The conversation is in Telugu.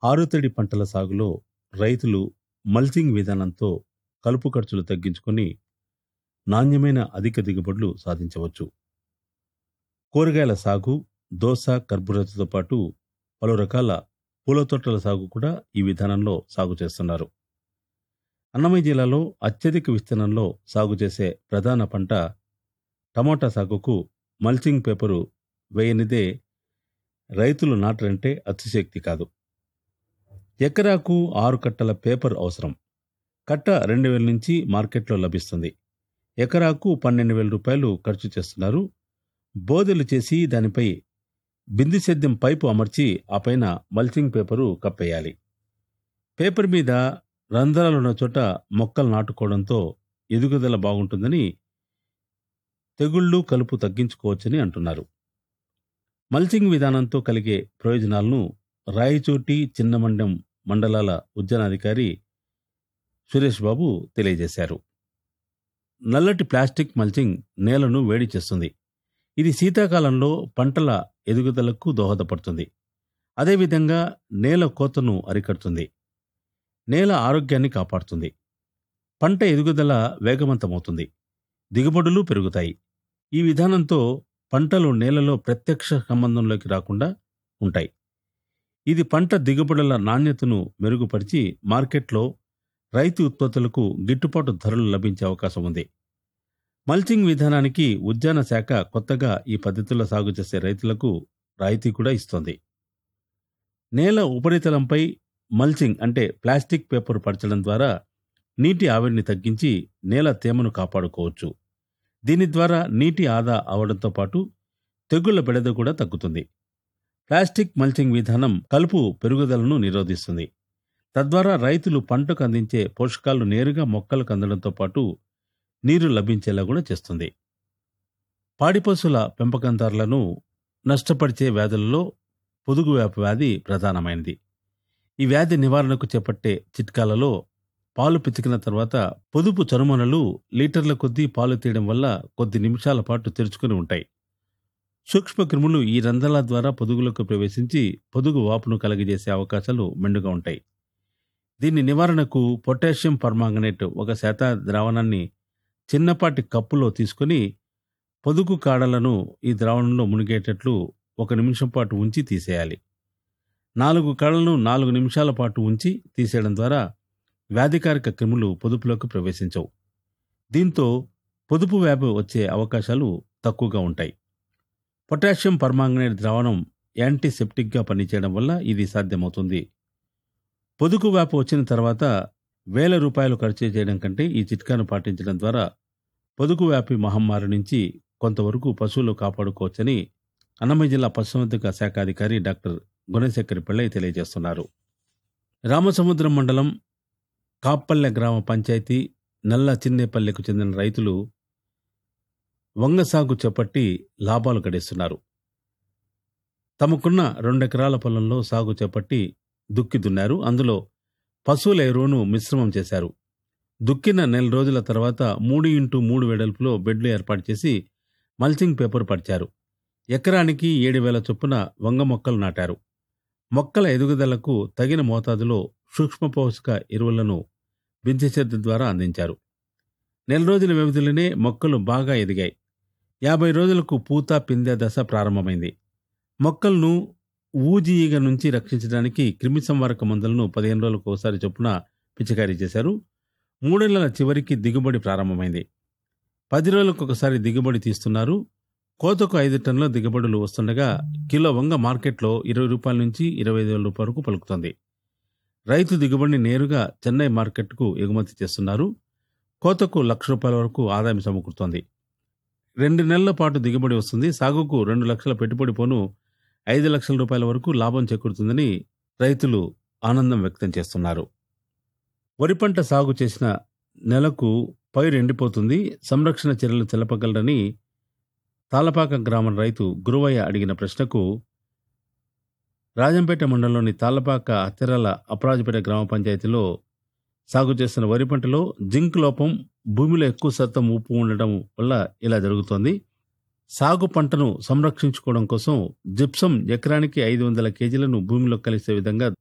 ఆరుతడి పంటల సాగులో రైతులు మల్చింగ్ విధానంతో కలుపు ఖర్చులు తగ్గించుకొని నాణ్యమైన అధిక దిగుబడులు సాధించవచ్చు కూరగాయల సాగు దోస కర్బూజాతో పాటు పలు రకాల పూల తోటల సాగు కూడా ఈ విధానంలో సాగు చేస్తున్నారు అన్నమయ్య జిల్లాలో అత్యధిక విస్తీర్ణంలో సాగు చేసే ప్రధాన పంట టమోటా సాగుకు మల్చింగ్ పేపరు వేయనిదే రైతులు నాటరంటే అతిశక్తి కాదు ఎకరాకు ఆరు కట్టల పేపర్ అవసరం కట్ట రెండు వేల నుంచి మార్కెట్లో లభిస్తుంది ఎకరాకు పన్నెండు వేల రూపాయలు ఖర్చు చేస్తున్నారు బోదెలు చేసి దానిపై బింది సేద్యం పైపు అమర్చి ఆ పైన మల్చింగ్ పేపరు కప్పేయాలి పేపర్ మీద రంధ్రాలున్న చోట మొక్కలు నాటుకోవడంతో ఎదుగుదల బాగుంటుందని తెగుళ్ళు కలుపు తగ్గించుకోవచ్చని అంటున్నారు మల్చింగ్ విధానంతో కలిగే ప్రయోజనాలను రాయచోటి చిన్నమండం మండలాల ఉద్యానాధికారి సురేష్ బాబు తెలియజేశారు నల్లటి ప్లాస్టిక్ మల్చింగ్ నేలను వేడి చేస్తుంది ఇది శీతాకాలంలో పంటల ఎదుగుదలకు దోహదపడుతుంది అదేవిధంగా నేల కోతను అరికడుతుంది నేల ఆరోగ్యాన్ని కాపాడుతుంది పంట ఎదుగుదల వేగవంతమవుతుంది దిగుబడులు పెరుగుతాయి ఈ విధానంతో పంటలు నేలలో ప్రత్యక్ష సంబంధంలోకి రాకుండా ఉంటాయి ఇది పంట దిగుబడుల నాణ్యతను మెరుగుపరిచి మార్కెట్లో రైతు ఉత్పత్తులకు గిట్టుబాటు ధరలు లభించే అవకాశం ఉంది మల్చింగ్ విధానానికి ఉద్యాన శాఖ కొత్తగా ఈ పద్ధతిలో సాగు చేసే రైతులకు రాయితీ కూడా ఇస్తోంది నేల ఉపరితలంపై మల్చింగ్ అంటే ప్లాస్టిక్ పేపర్ పరచడం ద్వారా నీటి ఆవిరిని తగ్గించి నేల తేమను కాపాడుకోవచ్చు దీని ద్వారా నీటి ఆదా అవడంతో పాటు తెగుళ్ల బెడద కూడా తగ్గుతుంది ప్లాస్టిక్ మల్చింగ్ విధానం కలుపు పెరుగుదలను నిరోధిస్తుంది తద్వారా రైతులు పంటకు అందించే పోషకాలు నేరుగా మొక్కలకు అందడంతో పాటు నీరు లభించేలా కూడా చేస్తుంది పాడి పశువుల పెంపకందారులను నష్టపరిచే వ్యాధులలో పొదుగు వ్యాప వ్యాధి ప్రధానమైనది ఈ వ్యాధి నివారణకు చేపట్టే చిట్కాలలో పాలు పితికిన తర్వాత పొదుపు చరుమనలు లీటర్ల కొద్దీ పాలు తీయడం వల్ల కొద్ది నిమిషాల పాటు తెరుచుకుని ఉంటాయి సూక్ష్మ క్రిములు ఈ రంధ్రాల ద్వారా పొదుగులకు ప్రవేశించి పొదుగు వాపును కలగజేసే అవకాశాలు మెండుగా ఉంటాయి దీని నివారణకు పొటాషియం పర్మాంగనేట్ ఒక శాత ద్రావణాన్ని చిన్నపాటి కప్పులో తీసుకుని పొదుగు కాడలను ఈ ద్రావణంలో మునిగేటట్లు ఒక నిమిషం పాటు ఉంచి తీసేయాలి నాలుగు కాడలను నాలుగు నిమిషాల పాటు ఉంచి తీసేయడం ద్వారా వ్యాధికారక క్రిములు పొదుపులోకి ప్రవేశించవు దీంతో పొదుపు వ్యాధి వచ్చే అవకాశాలు తక్కువగా ఉంటాయి పొటాషియం పర్మాంగనేట్ ద్రావణం యాంటీసెప్టిక్గా పనిచేయడం వల్ల ఇది సాధ్యమవుతుంది పొదుగు వ్యాప వచ్చిన తర్వాత వేల రూపాయలు ఖర్చు చేయడం కంటే ఈ చిట్కాను పాటించడం ద్వారా పొదుగు వ్యాపి మహమ్మారి నుంచి కొంతవరకు పశువులు కాపాడుకోవచ్చని అన్నమయ్య జిల్లా పశుసంవర్ధక శాఖ అధికారి డాక్టర్ గుణశేఖర్ పిళ్ళై తెలియజేస్తున్నారు రామసముద్రం మండలం కాప్పల్లె గ్రామ పంచాయతీ నల్ల చిన్నేపల్లెకు చెందిన రైతులు వంగ సాగు చేపట్టి లాభాలు గడిస్తున్నారు తమకున్న రెండెకరాల పొలంలో సాగు చేపట్టి దుక్కి దున్నారు అందులో పశువుల ఎరువును మిశ్రమం చేశారు దుక్కిన నెల రోజుల తర్వాత మూడు ఇంటూ మూడు వెడల్పులో బెడ్లు ఏర్పాటు చేసి మల్చింగ్ పేపర్ పరిచారు ఎకరానికి ఏడు వేల చొప్పున వంగ మొక్కలు నాటారు మొక్కల ఎదుగుదలకు తగిన మోతాదులో సూక్ష్మ పోషక ఎరువులను బించెచెద్ద ద్వారా అందించారు నెల రోజుల వ్యవధిలోనే మొక్కలు బాగా ఎదిగాయి యాభై రోజులకు పూత పిందె దశ ప్రారంభమైంది మొక్కలను ఊజి ఈగ నుంచి రక్షించడానికి క్రిమి సంవారక మందులను పదిహేను రోజులకు ఒకసారి చొప్పున పిచికారీ చేశారు మూడేళ్ల చివరికి దిగుబడి ప్రారంభమైంది పది రోజులకు ఒకసారి దిగుబడి తీస్తున్నారు కోతకు ఐదు టన్నుల దిగుబడులు వస్తుండగా కిలో వంగ మార్కెట్లో ఇరవై రూపాయల నుంచి ఇరవై ఐదు వేల రూపాయల వరకు పలుకుతుంది రైతు దిగుబడిని నేరుగా చెన్నై మార్కెట్కు ఎగుమతి చేస్తున్నారు కోతకు లక్ష రూపాయల వరకు ఆదాయం సమకూరుతోంది రెండు నెలల పాటు దిగుబడి వస్తుంది సాగుకు రెండు లక్షల పెట్టుబడి పోను ఐదు లక్షల రూపాయల వరకు లాభం చేకూరుతుందని రైతులు ఆనందం వ్యక్తం చేస్తున్నారు వరి పంట సాగు చేసిన నెలకు పైరు ఎండిపోతుంది సంరక్షణ చర్యలు తెలపగలరని తాళపాక గ్రామం రైతు గురువయ్య అడిగిన ప్రశ్నకు రాజంపేట మండలంలోని తాళ్లపాక అత్తెరాల అపరాజపేట గ్రామ పంచాయతీలో సాగు చేస్తున్న వరి పంటలో జింక్ లోపం భూమిలో ఎక్కువ శాతం ఉప్పు ఉండడం వల్ల ఇలా జరుగుతోంది సాగు పంటను సంరక్షించుకోవడం కోసం జిప్సం ఎకరానికి ఐదు వందల కేజీలను భూమిలో కలిసే విధంగా